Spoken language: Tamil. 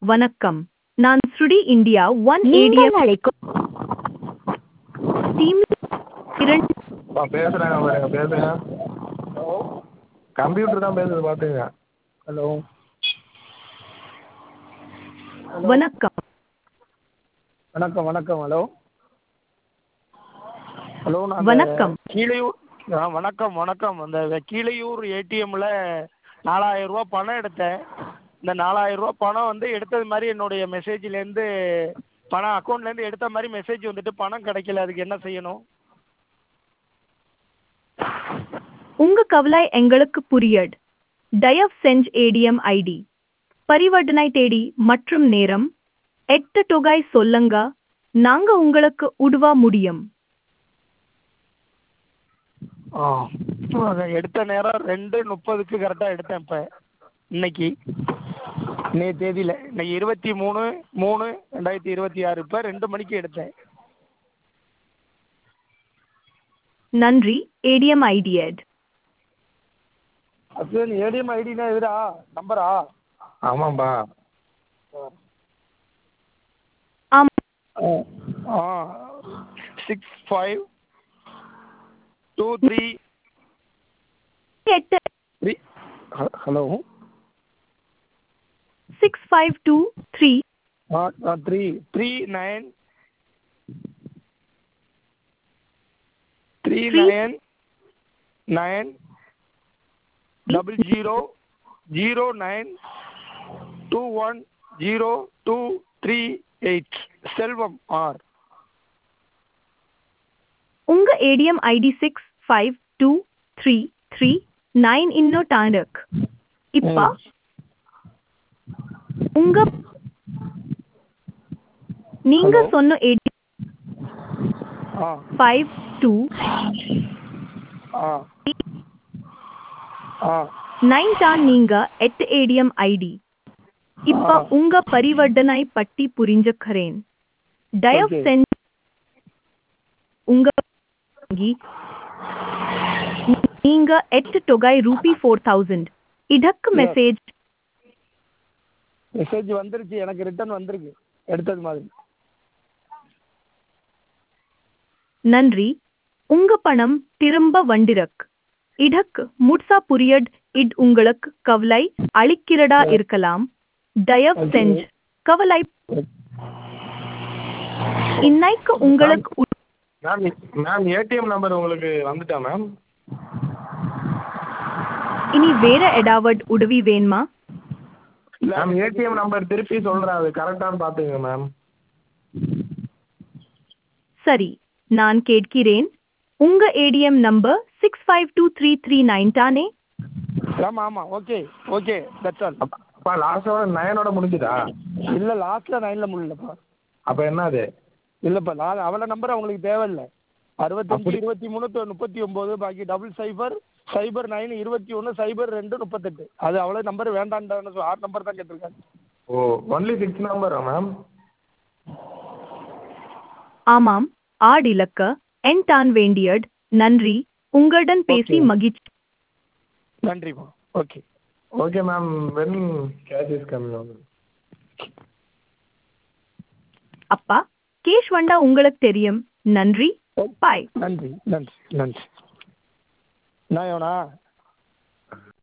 வணக்கம் நான் ஸ்ருடி இந்தியா ஒன் நீங்கள் ஏடிஎம் அழைக்கும் டீம் இரண்டு ஆ பேசுகிறேங்க பாருங்க பேசுங்க ஹலோ கம்ப்யூட்டர் தான் பேசுது பார்த்துங்க ஹலோ வணக்கம் வணக்கம் வணக்கம் ஹலோ ஹலோ நான் வணக்கம். கீழையூர் ஆ வணக்கம் வணக்கம் அந்த கீழையூர் ஏடிஎம்மில் நாலாயிரம் ரூபா பணம் எடுத்தேன் இந்த நாலாயிரம் ரூபா பணம் வந்து எடுத்தது மாதிரி என்னுடைய மெசேஜ்லேருந்து பணம் அக்கௌண்ட்லேருந்து எடுத்த மாதிரி மெசேஜ் வந்துட்டு பணம் கிடைக்கல அதுக்கு என்ன செய்யணும் உங்க கவலை எங்களுக்கு புரியட் தயவு செஞ்சு ஏடிஎம் ஐடி பரிவர்த்தனை தேதி மற்றும் நேரம் எட்டு தொகை சொல்லுங்க நாங்க உங்களுக்கு உதவ முடியும் ஆ அதை எடுத்த நேரம் ரெண்டு முப்பதுக்கு கரெக்டாக எடுத்தேன் இப்போ இன்னைக்கு இன்னைய தேதியில் இன்னைக்கு இருபத்தி மூணு மூணு ரெண்டாயிரத்தி இருபத்தி ஆறு இப்போ ரெண்டு மணிக்கு எடுத்தேன் நன்றி ஏடிஎம் ஐடி எட் அது ஏடிஎம் ஐடினா எதுடா நம்பரா ஆமாம்பா ஆம் ஆ சிக்ஸ் ஃபைவ் டூ த்ரீ எட்டு three hello six five two three ஆ three three nine three Three- nine nine double zero zero nine two one zero two three eight Selvam R உங்க ATM ID six five two three three nine இன்னும் டாண்டக் இப்ப உங்க நீங்க Hello? சொன்ன ஏடி ஆ ஃபைவ் டூ ஆ ஆ நைன் தான் நீங்க எட்டு ஏடிஎம் ஐடி இப்ப ஆ. உங்க பரிவர்த்தனை பட்டி புரிஞ்சுக்கிறேன் தயவு Okay. செஞ்சு உங்க வங்கி நீங்க எட்டு தொகை ரூபி ஃபோர் தௌசண்ட் இதற்கு Yes. மெசேஜ் மெசேஜ் வந்துருச்சு எனக்கு ரிட்டர்ன் வந்திருக்கு எடுத்தது மாதிரி நன்றி உங்க பணம் திரும்ப வண்டிரக் இதற்கு முட்சா புரியட் இட் உங்களுக்கு கவலை அளிக்கிறதா இருக்கலாம் தயவு Okay. செஞ்சு கவலை இன்னைக்கு உங்களுக்கு உ- மேம் மேம் ஏடிஎம் நம்பர் உங்களுக்கு வந்துட்டா மேம் இனி வேற ஏதாவது உதவி வேணுமா மேம் ஏடிஎம் நம்பர் திருப்பி சொல்கிறேன் அது கரெக்டானு பார்த்துங்க மேம் சரி நான் கேட்கிறேன் உங்க ATM number six five two three three nine தானே ஆமாம் ஆமாம் ஓகே ஓகே தட்ஸ் ஆல் அப்பா லாஸ்ட்டோட நயனோட முடிஞ்சுதா இல்லை லாஸ்ட்டில் நைனில் முடியலப்பா அப்போ என்னது இல்லைப்பா நான் அவளை நம்பர் அவங்களுக்கு தேவையில்லை அறுபத்தஞ்சு அப்படி- இருபத்தி மூணு தொ- முப்பத்தி ஒம்பது பாக்கி டபுள் சைபர் சைபர் நைன் இருபத்தி ஒன்று சைபர் ரெண்டு முப்பத்தெட்டு அது அவ்வளோ நம்பர் வேண்டான்டான்னு சொ- ஆறு நம்பர் தான் கேட்டிருக்காங்க ஓ ஒன்லி சிக்ஸ் நம்பரா மேம் ஆமாம் ஆட் இலக்க என் தான் வேண்டியட் நன்றி உங்களுடன் பேசி Okay. மகிழ்ச்சி நன்றிம்மா okay okay ma'am when cash is coming ஆகும் அப்பா கேஷ் வண்டா உங்களுக்கு தெரியும் நன்றி பாய் நன்றி நன்றி நன்றி நான் எவனா